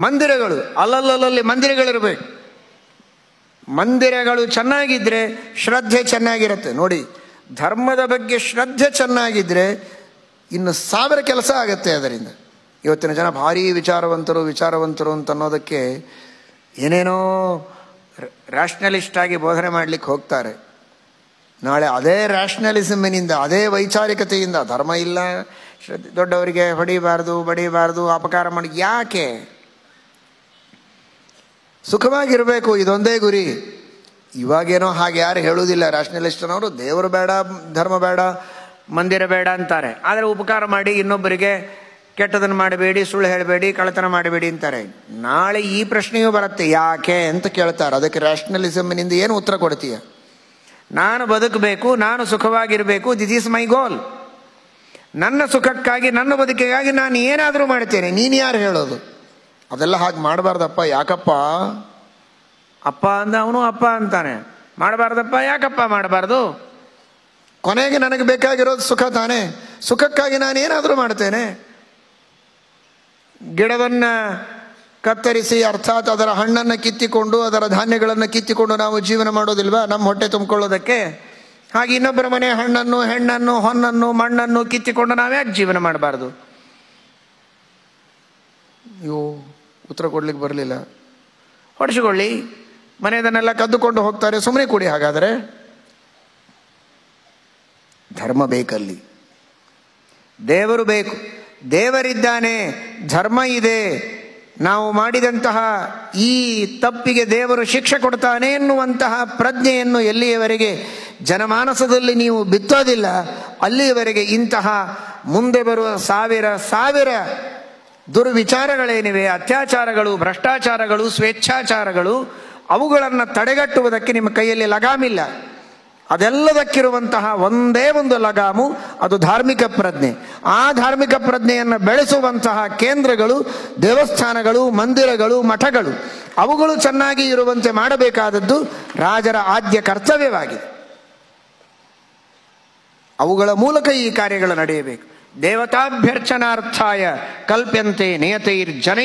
ಮಂದಿರಗಳು ಅಲ್ಲಲ್ಲಲ್ಲಿ ಮಂದಿರಗಳಿರಬೇಕು ಮಂದಿರಗಳು ಚೆನ್ನಾಗಿದ್ರೆ ಶ್ರದ್ಧೆ ಚೆನ್ನಾಗಿರುತ್ತೆ ನೋಡಿ ಧರ್ಮದ ಬಗ್ಗೆ ಶ್ರದ್ಧೆ ಚೆನ್ನಾಗಿದ್ರೆ ಇನ್ನು ಸಾವಿರ ಕೆಲಸ ಆಗತ್ತೆ ಅದರಿಂದ ಇವತ್ತಿನ ಜನ ಭಾರಿ ವಿಚಾರವಂತರು ವಿಚಾರವಂತರು ಅಂತ ಅನ್ನೋದಕ್ಕೆ ಏನೇನೋ ರ್ಯಾಷನಲಿಸ್ಟ್ ಆಗಿ ಬೋಧನೆ ಮಾಡಲಿಕ್ಕೆ ಹೋಗ್ತಾರೆ ನಾಳೆ ಅದೇ ರ್ಯಾಷನಲಿಸಮಿನಿಂದ ಅದೇ ವೈಚಾರಿಕತೆಯಿಂದ ಧರ್ಮ ಇಲ್ಲ ಶ್ರದ್ಧೆ ದೊಡ್ಡವರಿಗೆ ಹೊಡಿಬಾರ್ದು ಬಡಿಬಾರ್ದು ಅಪಕಾರ ಮಾಡಿ ಯಾಕೆ ಸುಖವಾಗಿರಬೇಕು ಇದೊಂದೇ ಗುರಿ ಇವಾಗೇನೋ ಹಾಗೆ ಯಾರು ಹೇಳುವುದಿಲ್ಲ ರ್ಯಾಷನಲಿಸ್ಟ್ನವರು ದೇವರು ಬೇಡ ಧರ್ಮ ಬೇಡ ಮಂದಿರ ಬೇಡ ಅಂತಾರೆ ಆದರೆ ಉಪಕಾರ ಮಾಡಿ ಇನ್ನೊಬ್ಬರಿಗೆ ಕೆಟ್ಟದನ್ನು ಮಾಡಬೇಡಿ ಸುಳ್ಳು ಹೇಳಬೇಡಿ ಕಳ್ಳತನ ಮಾಡಬೇಡಿ ಅಂತಾರೆ ನಾಳೆ ಈ ಪ್ರಶ್ನೆಯೂ ಬರುತ್ತೆ ಯಾಕೆ ಅಂತ ಕೇಳ್ತಾರೆ ಅದಕ್ಕೆ ರ್ಯಾಷನಲಿಸಮ್ನಿಂದ ಏನು ಉತ್ತರ ಕೊಡ್ತೀಯ ನಾನು ಬದುಕಬೇಕು ನಾನು ಸುಖವಾಗಿರಬೇಕು ದಿಸ್ ಈಸ್ ಮೈ ಗೋಲ್ ನನ್ನ ಸುಖಕ್ಕಾಗಿ ನನ್ನ ಬದುಕಿಗಾಗಿ ನಾನು ಏನಾದರೂ ಮಾಡ್ತೇನೆ ನೀನು ಯಾರು ಹೇಳೋದು ಅದೆಲ್ಲ ಹಾಗೆ ಮಾಡಬಾರ್ದಪ್ಪ ಯಾಕಪ್ಪ ಅಪ್ಪ ಅಂದ ಅವನು ಅಪ್ಪ ಅಂತಾನೆ ಮಾಡಬಾರ್ದಪ್ಪ ಯಾಕಪ್ಪ ಮಾಡಬಾರ್ದು ಕೊನೆಗೆ ನನಗೆ ಬೇಕಾಗಿರೋದು ಸುಖ ತಾನೇ ಸುಖಕ್ಕಾಗಿ ನಾನು ಏನಾದರೂ ಮಾಡ್ತೇನೆ ಗಿಡವನ್ನು ಕತ್ತರಿಸಿ ಅರ್ಥಾತ್ ಅದರ ಹಣ್ಣನ್ನು ಕಿತ್ತಿಕೊಂಡು ಅದರ ಧಾನ್ಯಗಳನ್ನು ಕಿತ್ತಿಕೊಂಡು ನಾವು ಜೀವನ ಮಾಡೋದಿಲ್ವಾ ನಮ್ಮ ಹೊಟ್ಟೆ ತುಂಬಿಕೊಳ್ಳೋದಕ್ಕೆ ಹಾಗೆ ಇನ್ನೊಬ್ಬರ ಮನೆ ಹಣ್ಣನ್ನು ಹೆಣ್ಣನ್ನು ಹೊನ್ನನ್ನು ಮಣ್ಣನ್ನು ಕಿತ್ತಿಕೊಂಡು ನಾವ್ಯಾಕೆ ಜೀವನ ಮಾಡಬಾರ್ದು ಅಯ್ಯೋ ಉತ್ತರ ಕೊಡ್ಲಿಕ್ಕೆ ಬರಲಿಲ್ಲ ಹೊಡಿಸಿಕೊಳ್ಳಿ ಮನೆಯದನ್ನೆಲ್ಲ ಕದ್ದುಕೊಂಡು ಹೋಗ್ತಾರೆ ಸುಮ್ಮನೆ ಕೊಡಿ ಹಾಗಾದರೆ ಧರ್ಮ ಬೇಕಲ್ಲಿ ದೇವರು ಬೇಕು ದೇವರಿದ್ದಾನೆ ಧರ್ಮ ಇದೆ ನಾವು ಮಾಡಿದಂತಹ ಈ ತಪ್ಪಿಗೆ ದೇವರು ಶಿಕ್ಷೆ ಕೊಡ್ತಾನೆ ಎನ್ನುವಂತಹ ಪ್ರಜ್ಞೆಯನ್ನು ಎಲ್ಲಿಯವರೆಗೆ ಜನಮಾನಸದಲ್ಲಿ ನೀವು ಬಿತ್ತೋದಿಲ್ಲ ಅಲ್ಲಿಯವರೆಗೆ ಇಂತಹ ಮುಂದೆ ಬರುವ ಸಾವಿರ ಸಾವಿರ ದುರ್ವಿಚಾರಗಳೇನಿವೆ ಅತ್ಯಾಚಾರಗಳು ಭ್ರಷ್ಟಾಚಾರಗಳು ಸ್ವೇಚ್ಛಾಚಾರಗಳು ಅವುಗಳನ್ನು ತಡೆಗಟ್ಟುವುದಕ್ಕೆ ನಿಮ್ಮ ಕೈಯಲ್ಲಿ ಲಗಾಮಿಲ್ಲ ಅದೆಲ್ಲದಕ್ಕಿರುವಂತಹ ಒಂದೇ ಒಂದು ಲಗಾಮು ಅದು ಧಾರ್ಮಿಕ ಪ್ರಜ್ಞೆ ಆ ಧಾರ್ಮಿಕ ಪ್ರಜ್ಞೆಯನ್ನು ಬೆಳೆಸುವಂತಹ ಕೇಂದ್ರಗಳು ದೇವಸ್ಥಾನಗಳು ಮಂದಿರಗಳು ಮಠಗಳು ಅವುಗಳು ಚೆನ್ನಾಗಿ ಇರುವಂತೆ ಮಾಡಬೇಕಾದದ್ದು ರಾಜರ ಆದ್ಯ ಕರ್ತವ್ಯವಾಗಿದೆ ಅವುಗಳ ಮೂಲಕ ಈ ಕಾರ್ಯಗಳು ನಡೆಯಬೇಕು ದೇವತಾಭ್ಯರ್ಚನಾರ್ಥಾಯ ಕಲ್ಪ್ಯಂತೆ ನಿಯತೈರ್ ಜನೈ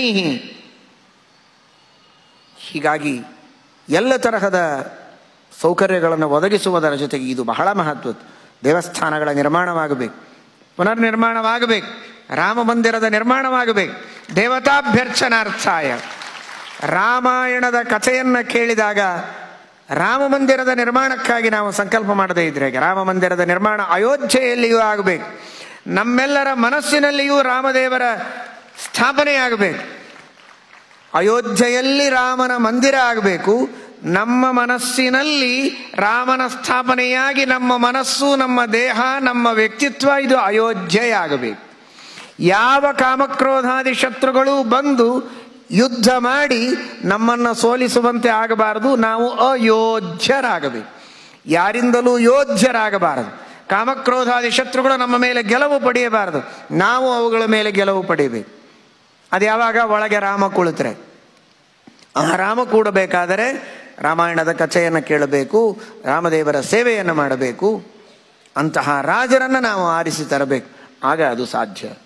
ಹೀಗಾಗಿ ಎಲ್ಲ ತರಹದ ಸೌಕರ್ಯಗಳನ್ನು ಒದಗಿಸುವುದರ ಜೊತೆಗೆ ಇದು ಬಹಳ ಮಹತ್ವದ್ದು ದೇವಸ್ಥಾನಗಳ ನಿರ್ಮಾಣವಾಗಬೇಕು ಪುನರ್ನಿರ್ಮಾಣವಾಗಬೇಕು ರಾಮ ಮಂದಿರದ ನಿರ್ಮಾಣವಾಗಬೇಕು ದೇವತಾಭ್ಯರ್ಚನಾರ್ಥಾಯ ರಾಮಾಯಣದ ಕಥೆಯನ್ನು ಕೇಳಿದಾಗ ರಾಮ ಮಂದಿರದ ನಿರ್ಮಾಣಕ್ಕಾಗಿ ನಾವು ಸಂಕಲ್ಪ ಮಾಡದೇ ಇದ್ರೆ ರಾಮ ಮಂದಿರದ ನಿರ್ಮಾಣ ಅಯೋಧ್ಯೆಯಲ್ಲಿಯೂ ಆಗಬೇಕು ನಮ್ಮೆಲ್ಲರ ಮನಸ್ಸಿನಲ್ಲಿಯೂ ರಾಮದೇವರ ಸ್ಥಾಪನೆಯಾಗಬೇಕು ಅಯೋಧ್ಯೆಯಲ್ಲಿ ರಾಮನ ಮಂದಿರ ಆಗಬೇಕು ನಮ್ಮ ಮನಸ್ಸಿನಲ್ಲಿ ರಾಮನ ಸ್ಥಾಪನೆಯಾಗಿ ನಮ್ಮ ಮನಸ್ಸು ನಮ್ಮ ದೇಹ ನಮ್ಮ ವ್ಯಕ್ತಿತ್ವ ಇದು ಅಯೋಧ್ಯೆಯಾಗಬೇಕು ಯಾವ ಕಾಮಕ್ರೋಧಾದಿ ಶತ್ರುಗಳು ಬಂದು ಯುದ್ಧ ಮಾಡಿ ನಮ್ಮನ್ನು ಸೋಲಿಸುವಂತೆ ಆಗಬಾರದು ನಾವು ಅಯೋಧ್ಯರಾಗಬೇಕು ಯಾರಿಂದಲೂ ಯೋಧ್ಯರಾಗಬಾರದು ಕಾಮಕ್ರೋಧಾದಿ ಶತ್ರುಗಳು ನಮ್ಮ ಮೇಲೆ ಗೆಲುವು ಪಡೆಯಬಾರದು ನಾವು ಅವುಗಳ ಮೇಲೆ ಗೆಲುವು ಪಡೆಯಬೇಕು ಅದು ಯಾವಾಗ ಒಳಗೆ ರಾಮ ಕುಳಿತರೆ ಆ ರಾಮ ಕೂಡಬೇಕಾದರೆ ರಾಮಾಯಣದ ಕಥೆಯನ್ನು ಕೇಳಬೇಕು ರಾಮದೇವರ ಸೇವೆಯನ್ನು ಮಾಡಬೇಕು ಅಂತಹ ರಾಜರನ್ನು ನಾವು ಆರಿಸಿ ತರಬೇಕು ಆಗ ಅದು ಸಾಧ್ಯ